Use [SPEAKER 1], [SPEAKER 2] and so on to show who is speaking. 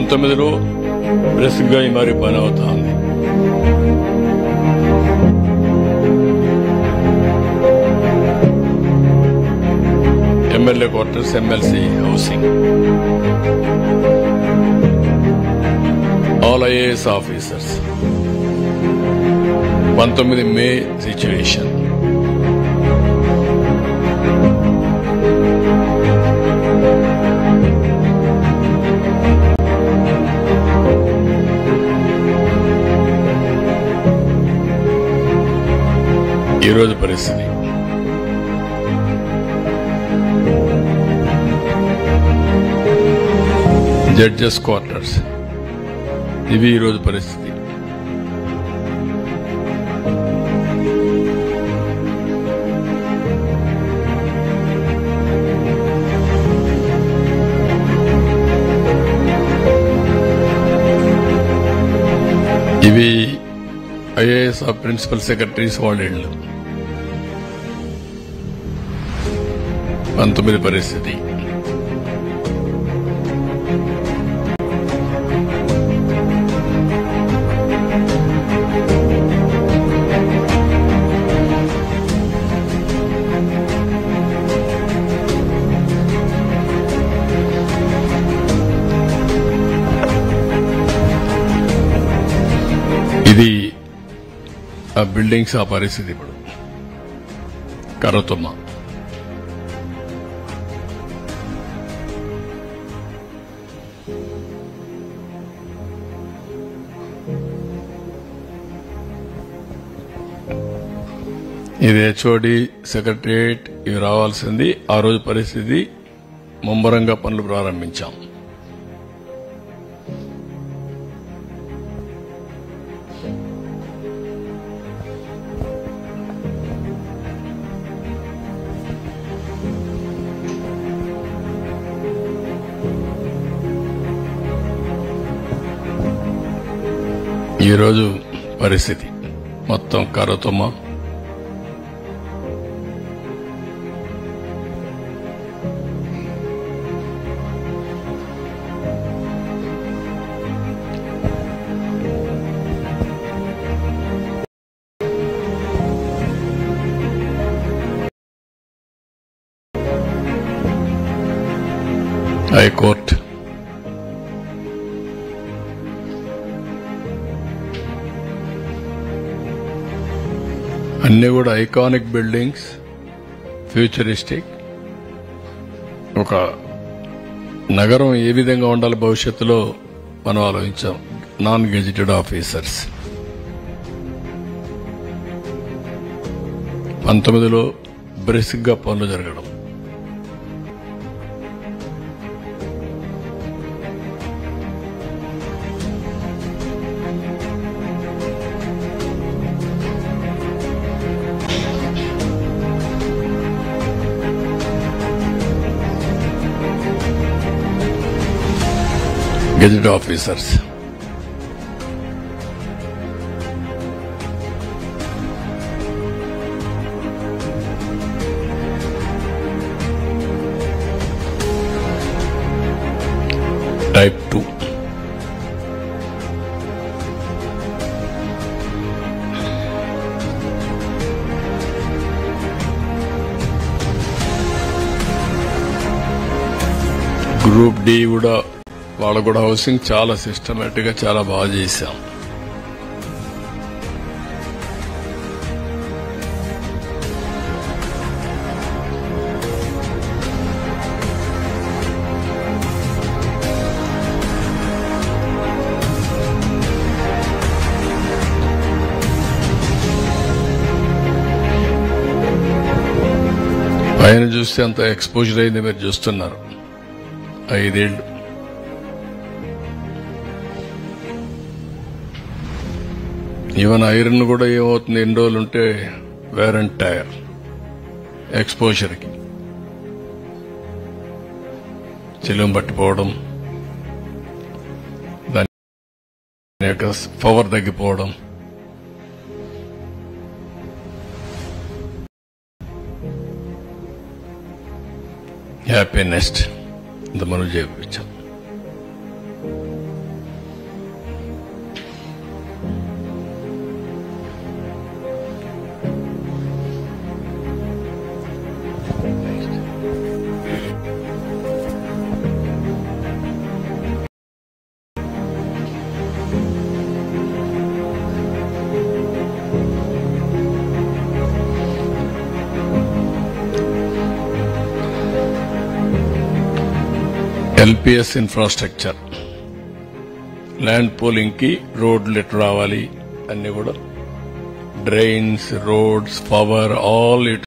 [SPEAKER 1] పంతొమ్మిదిలో బ్రెస్గా ఈ మరి పని అవుతా ఉంది MLA quarters MLC housing all IAS officers పంతొమ్మిది మే సిచ్యువేషన్ ఈరోజు పరిస్థితి జడ్జెస్ క్వార్టర్స్ ఇవి ఈరోజు పరిస్థితి ఇవి ఐఏఎస్ ప్రిన్సిపల్ సెక్రటరీస్ వాళ్ళ ఇళ్ళు పంతొమ్మిది పరిస్థితి ఇది ఆ బిల్డింగ్స్ ఆ పరిస్థితి ఇప్పుడు కర్రతుమ్మ ఇది హెచ్ఓడి సెక్రటరియట్ ఇవి రావాల్సింది ఆ రోజు పరిస్థితి ముమ్మరంగా పనులు ప్రారంభించాం ఈరోజు పరిస్థితి మొత్తం కర్రతుమ్మ హైకోర్టు అన్ని కూడా ఐకానిక్ బిల్డింగ్స్ ఫ్యూచరిస్టిక్ ఒక నగరం ఏ విధంగా ఉండాలి భవిష్యత్తులో మనం ఆలోచించాం నాన్ గెజిటెడ్ ఆఫీసర్స్ పంతొమ్మిదిలో బ్రిస్క్ గా పనులు జరగడం gazette officers type two group D కూడా వాళ్ళ కూడా హౌసింగ్ చాలా సిస్టమేటిక్ గా చాలా బాగా చేశాం పైన చూస్తే అంత ఎక్స్పోజర్ అయింది మీరు చూస్తున్నారు ఐదేళ్లు ఈవెన్ ఐరన్ కూడా ఏమవుతుంది ఎన్ని రోజులు ఉంటే వేర్ అండ్ టైర్ ఎక్స్పోజర్కి చిలుం పట్టిపోవడం దాని యొక్క పవర్ తగ్గిపోవడం హ్యాపీనెస్ట్ ఇంత మనం చేయించాం ఎల్పిఎస్ ఇన్ఫ్రాస్ట్రక్చర్ ల్యాండ్ పూలింగ్ కి రోడ్లు ఎటు రావాలి అన్ని కూడా drains roads power all it